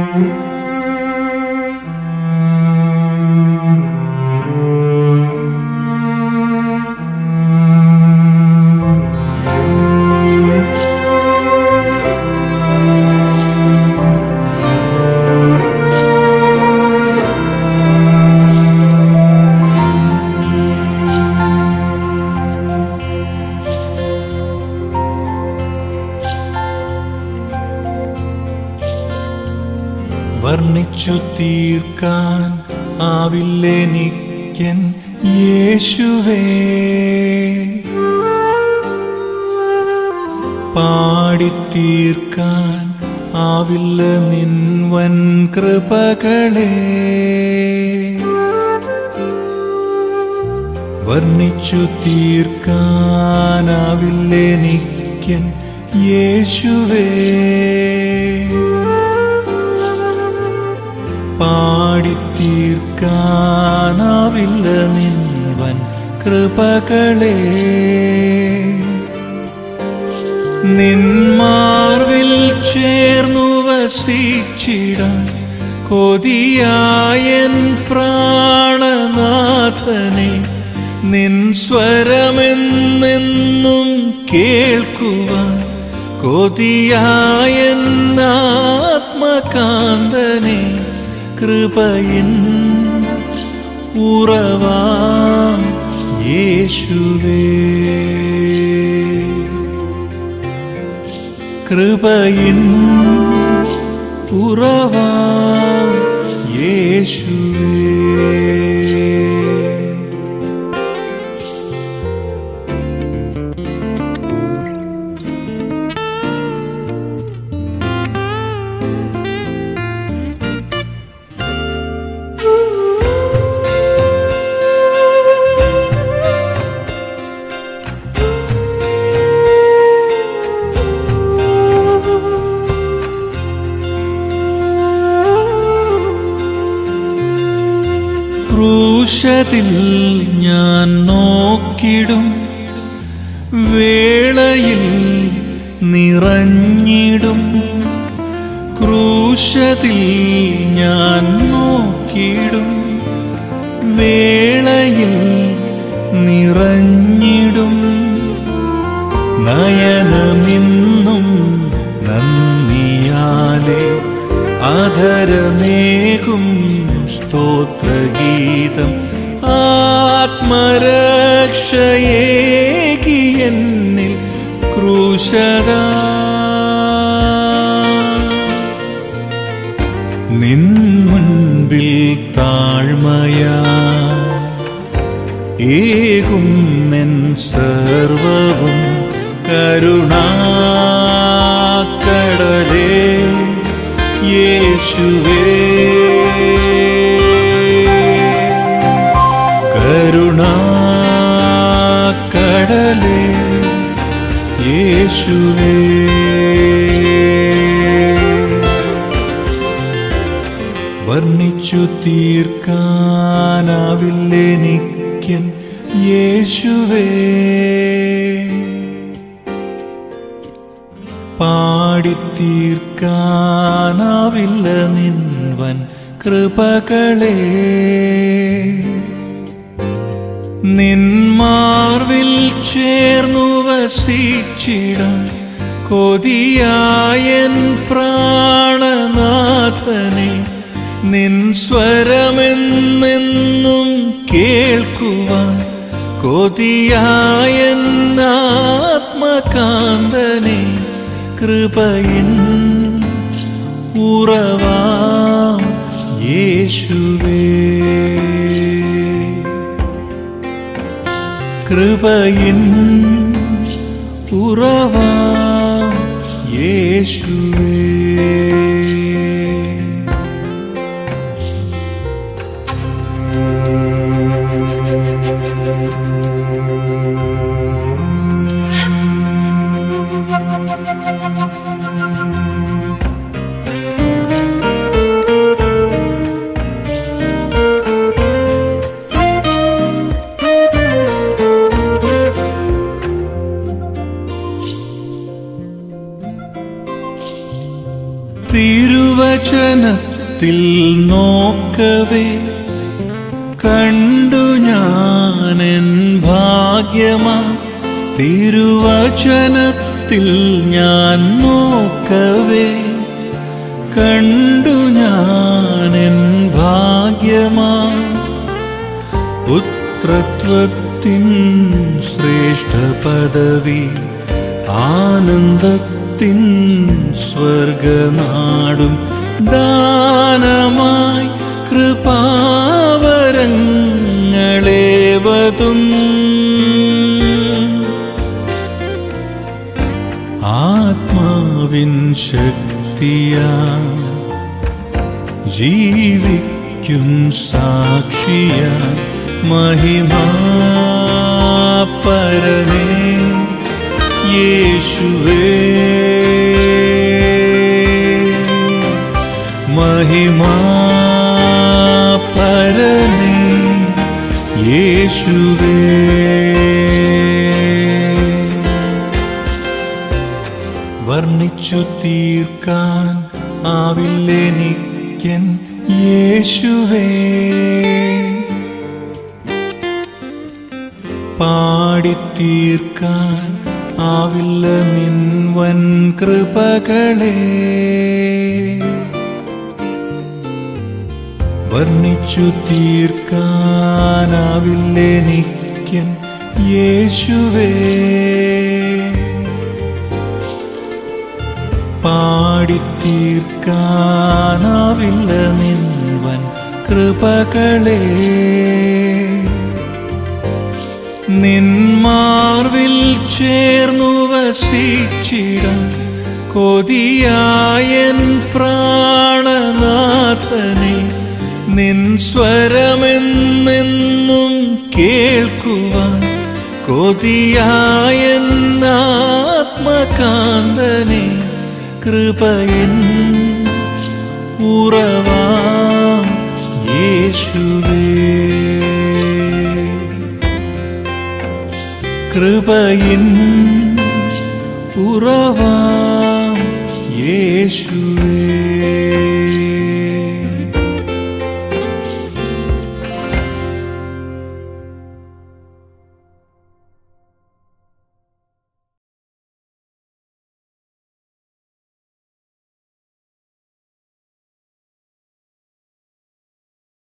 വർണ്ണിച്ചു തീർക്കാൻ ആവില്ലെനിക്കൻ യേശുവേ പാടിത്തീർക്കാൻ ആവില്ല നിൻവൻ കൃപകളെ വർണ്ണിച്ചു തീർക്കാനാവില്ലെനിക്കൻ യേശുവേ പാടിത്തീർക്കാനാവില്ല നിൻവൻ കൃപകളെ നിന്മാർവിൽ ചേർന്നു വസിച്ചിടാൻ കൊതിയായൻ പ്രാണനാഥനെ നിൻ സ്വരമെന്നെന്നും കേൾക്കുവാൻ കൊതിയായൻ ആത്മകാന്തനെ കൃപയിൻ ഉറവാം യേശുവേ കൃപയിൻ ഉറവാം യേശുവേ ക്രൂശതിൽ ഞാൻ നോക്കിടും വേളയിൽ നിറഞ്ഞിടും ക്രൂശതിൽ ഞാൻ നോക്കിടും വേളയിൽ നിറഞ്ഞിടും നയനമിന്നും നന്ദിയാലെ ആധരമേകും സ്തോത്രഗീതം ആത്മരക്ഷയേകി എന്നിൽ ക്രൂശത നിൻ മുൻപിൽ താഴ്മയാ ഏകും നിൻ സർവവും കരുണാക്കടലേ യേശുവേ കരുണാക്കടലേ യേശുവേ വർണ്ണിച്ചു തീർക്കാനാവില്ലെനിക്കൻ യേശുവേ പാടിത്തീർക്കാനാവില്ല നിൻവൻ കൃപകളെ നിന്മാർവിൽ ചേർന്നു വസിച്ചിടാൻ കൊതിയായൻ പ്രാണനാഥനെ നിൻ സ്വരമെന്നെന്നും കേൾക്കുവാൻ കൊതിയായൻ ആത്മകാന്തനെ കൃപയിൻ ഉറവാം യേശുവേ കൃപയിൻ ഉറവാം യേശുവേ തിരുവചനത്തിൽ നോക്കവേ കണ്ടു ഞാനെൻ ഭാഗ്യമാ തിരുവചനത്തിൽ ഞാൻ നോക്കവേ കണ്ടു ഞാനെൻ ഭാഗ്യമാ പുത്രത്വത്തിൻ ശ്രേഷ്ഠ പദവി ആനന്ദത്തിൻ സ്വർഗനാടും ദാനമായി കൃപാവരങ്ങളേവതും ആത്മാവിൻ ശക്തിയാ ജീവിക്കും സാക്ഷിയ മഹിമാ പരനേ യേശുവേ മഹിമാ പരനേ യേശുവേ വർണ്ണിച്ചു തീർക്കാൻ ആവില്ലെനിക്കൻ യേശുവേ പാടിത്തീർക്കാൻ ആവില്ല നിൻവൻ കൃപകളെ വർണ്ണിച്ചു തീർക്കാനാവില്ലെനിക്കൻ യേശുവേ പാടിത്തീർക്കാനാവില്ല നിൻവൻ കൃപകളെ നിന്മാർവിൽ ചേർന്നു വസിച്ചിടാൻ കൊതിയായൻ പ്രാണനാഥനെ നിൻ സ്വരമെന്നെന്നും കേൾക്കുവാൻ കൊതിയായൻ ആത്മകാന്തനെ കൃപയൻ ഉറവാം യേശുവേ കൃപയിൻ ഉറവാം യേശുവേ